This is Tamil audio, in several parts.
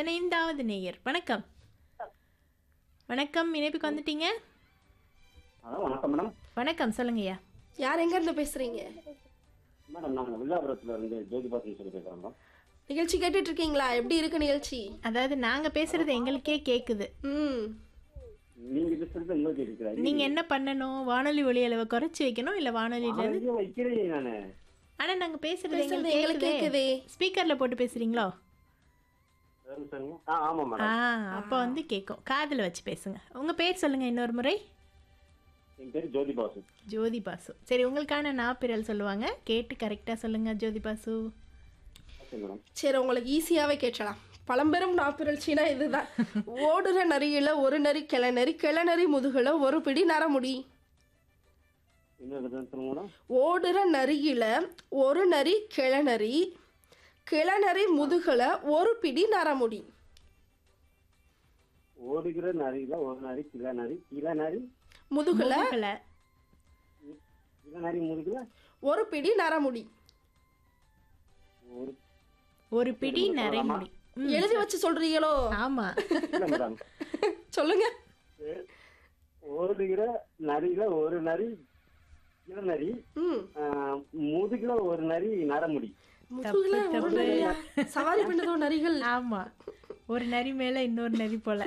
பதினைந்தாவது நேயர் வணக்கம் வணக்கம் இணைப்புக்கு வந்துட்டீங்க ஹலோ வணக்கம் மேடம் வணக்கம் சொல்லுங்கய்யா யார் எங்க இருந்து பேசுறீங்க மேடம் நாங்கள் வில்லாபுரத்தில் இருந்து ஜோதி பாசன் சொல்லி பேசுகிறோம் மேடம் நிகழ்ச்சி கேட்டுட்டு இருக்கீங்களா எப்படி இருக்கு நிகழ்ச்சி அதாவது நாங்க பேசுறது எங்களுக்கே கேக்குது ம் நீங்கள் பேசுறது உங்களுக்கு இருக்கிறாரு நீங்க என்ன பண்ணணும் வானொலி ஒலி அளவை குறைச்சு வைக்கணும் இல்ல வானொலியில இருந்து ஆரோக்கியம் வைக்கிறேன் நான் ஆனா நாங்க பேசுறது பேசுறது எங்களுக்கு எங்களுக்கு கேக்குதே கேக்குதே ஸ்பீக்கர்ல போட்டு பேசுறீங்களோ சொல்லுங்க ஆ ஆமாம் ஆ மேடம் அப்போ வந்து கேட்கும் காதுல வச்சு பேசுங்க உங்க பேர் சொல்லுங்க இன்னொரு முறை என் பேர் ஜோதி பாசு ஜோதி பாசு சரி உங்களுக்கான நாப்பிரல் சொல்லுவாங்க கேட்டு கரெக்டா சொல்லுங்க ஜோதி பாசு ஓகே மேடம் சரி உங்களுக்கு ஈஸியாவே கேட்கலாம் பழம்பெரும் நாப்பிரட்சினா இதுதான் ஓடுற நரியில ஒரு நரி கிளநரி கிளநரி முதுகுல ஒரு பிடி நரமுடி இன்னொரு தடவை சொல்லுங்க மேடம் ஓடுற நரியில ஒரு நரி கிளநரி கிளநரி முதுகுல ஒரு பிடி நரமுடி ஓடுகிற நரியில் ஒரு நரி கிள நரி கிள நரி முதுகுல முதுகுல கிள நரி முதுகுல ஒரு பிடி நரமுடி ஒரு ஒரு பிடி நரைமுடி ம், எழுதி வச்சு சொல்றீங்களோ ஆமா இல்லை மேடம் சொல்லுங்க ஓடுகிற நரியில ஒரு நரி கிள நரி ம் ஆ, முதுகுல ஒரு நரி நரமுடி முதுகுல ஒரு தப்பு. நரியா சவாரி பண்ணதோ நரிகள் ஆமா ஒரு நரி மேல இன்னொரு நரி போல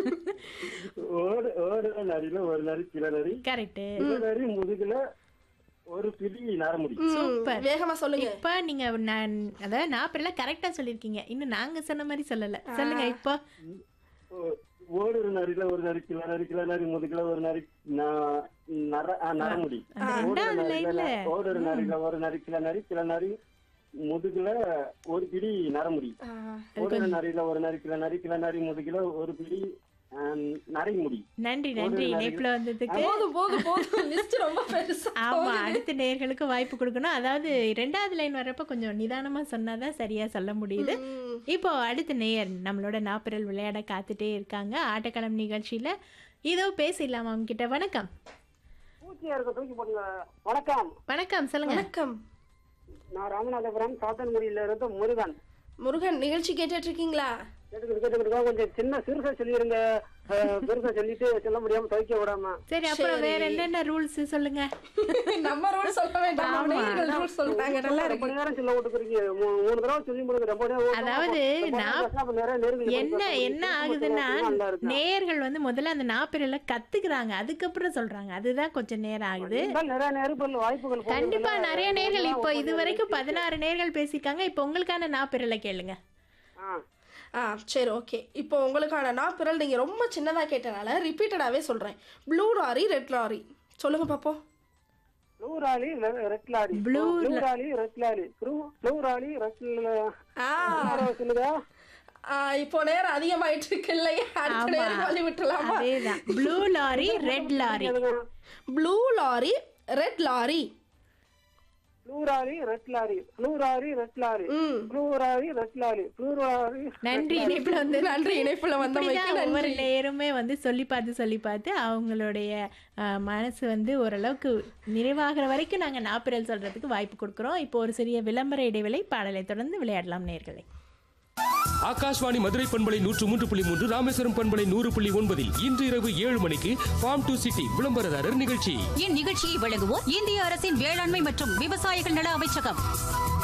ஓடு ஓடுகிற நரியில ஒரு நரி கிள நரி கரெக்ட் கிள நரி முதுகுல ஒரு பிடி நரமுடி ம், சூப்பர். வேகமா சொல்லுங்க இப்ப நீங்க நான் அதாவது நாப்பெல்லாம் கரெக்டா சொல்லிருக்கீங்க இன்னும் நாங்க சொன்ன மாதிரி சொல்லல சொல்லுங்க இப்போ ஓ- ஓடுற நரியில ஒரு நரி கிள நரி கிள நரி முதுகுல ஒரு நரி ந- நர ஆ, நரமுடி அந்த ஓடுற ரெண்டாவது நரியில லைன்ல ஓடுற நரியில ஒரு நரி கிள நரி கிள நரி முதுகுல ஒரு பிடி நரமுடி ஆ, ஓடுற நரியில ஒரு நரி கிள நரி கிள நரி முதுகுல ஒரு பிடி ஆ, நரைமுடி நன்றி நன்றி ஒரு நரி- இணைப்புல வந்ததுக்கு போதும் போதும் போதும் லிஸ்ட் ரொம்ப பெருசா ஆமா அடுத்த நேயர்களுக்கு வாய்ப்பு கொடுக்கணும் அதாவது ரெண்டாவது லைன் வர்றப்ப கொஞ்சம் நிதானமா சொன்னாதான் சரியா சொல்ல முடியுது ம், இப்போ அடுத்த நேயர் நம்மளோட நாப்பிரல் விளையாட காத்துட்டே இருக்காங்க ஆட்டக்களம் நிகழ்ச்சியில இதோ பேசிடலாம் அவங்க கிட்ட வணக்கம் பூச்சியா இருக்க தூக்கி போடுங்க வணக்கம் வணக்கம் சொல்லுங்க வணக்கம் நான் ராமநாதபுரம் சாத்தன்குடியில இருந்து முருகன் முருகன் நிகழ்ச்சி கேட்டுட்டு இருக்கீங்களா கேட்டுக்கிட்டு கேட்டுக்கிட்டு கொஞ்சம் சின்ன சிறுசா சொல்லிருங்க அஹ், பெருசா சொல்லிட்டு சொல்ல முடியாம துவைக்க விடாம சரி அப்புறம் வேற என்னென்ன ரூல்ஸ் சொல்லுங்க நம்ம ரூல் சொல்ல வேண்டாம் ரூல் சொல்றாங்க நல்லா ரொம்ப இருக்கு நேரம் சொல்ல விட்டுக்கிறீங்க மூ- மூணு தடவை சொல்லி முடியுது ரொம்ப நேரம் ஓடுறோம். அதாவது ரொம்ப நேரம் நான் பேசினா அப்ப நிறைய நெருங்கி என்ன போய் என்ன பேசுறது. ஆகுதுன்னா நல்லா இருக்கு. நேயர்கள் வந்து முதல்ல அந்த நாப்பிரல கத்துக்கிறாங்க அதுக்கப்புறம் சொல்றாங்க அதுதான் கொஞ்சம் நேரம் ஆகுது இருந்தாலும் நிறைய நெருப்பல் வாய்ப்புகள் போகுது. கண்டிப்பா நிறைய நேர்கள் இப்போ கொஞ்சம் இது வரைக்கும் பதினாறு நேர்கள் பேசியிருக்காங்க இப்போ உங்களுக்கான நாப்பிரலை கேளுங்க ஆ, ஆ சரி ஓகே இப்போ உங்களுக்கான நான் பிறல் நீங்க ரொம்ப சின்னதா கேட்டனால ரிப்பீட்டடாவே சொல்றேன் ப்ளூ லாரி ரெட் லாரி சொல்லுங்க பாப்போம் ப்ளூ ராலி ரெ- red lorry Blue blue lorry red lorry blue blue lorry red ல- ஆ சொல்லுங்க ஆ, இப்போ நேரம் அதிகமாயிட்டு இருக்கு இல்லையா அடுத்த ஆமா. நேரம் வழி விட்டுலாமா அதேதான் blue lorry red lorry blue lorry red lorry blue lorry red lorry blue lorry red lorry hmm blue lorry red lorry blue lorry நன்றி இணைப்புல வந்து நன்றி இணைப்புல வந்தமைக்கு இப்படிதான் ஒவ்வொரு நன்றி நேருமே வந்து சொல்லி பார்த்து சொல்லி பார்த்து அவங்களுடைய அஹ், மனசு வந்து ஓரளவுக்கு நிறைவாகிற வரைக்கும் நாங்க நாப்பிரல் சொல்றதுக்கு வாய்ப்பு கொடுக்குறோம் இப்போ ஒரு சிறிய விளம்பர இடைவேளை பாடலை தொடர்ந்து விளையாடலாம் நேர்களை ஆகாஷ்வாணி மதுரை பண்பலை நூற்று மூன்று புள்ளி மூன்று ராமேஸ்வரம் பண்பலை நூறு புள்ளி ஒன்பதில் இன்று இரவு ஏழு மணிக்கு ஃபார்ம் டு சிட்டி விளம்பரதாரர் நிகழ்ச்சி இந்நிகழ்ச்சியை வழங்குவோர் இந்திய அரசின் வேளாண்மை மற்றும் விவசாயிகள் நல அமைச்சகம்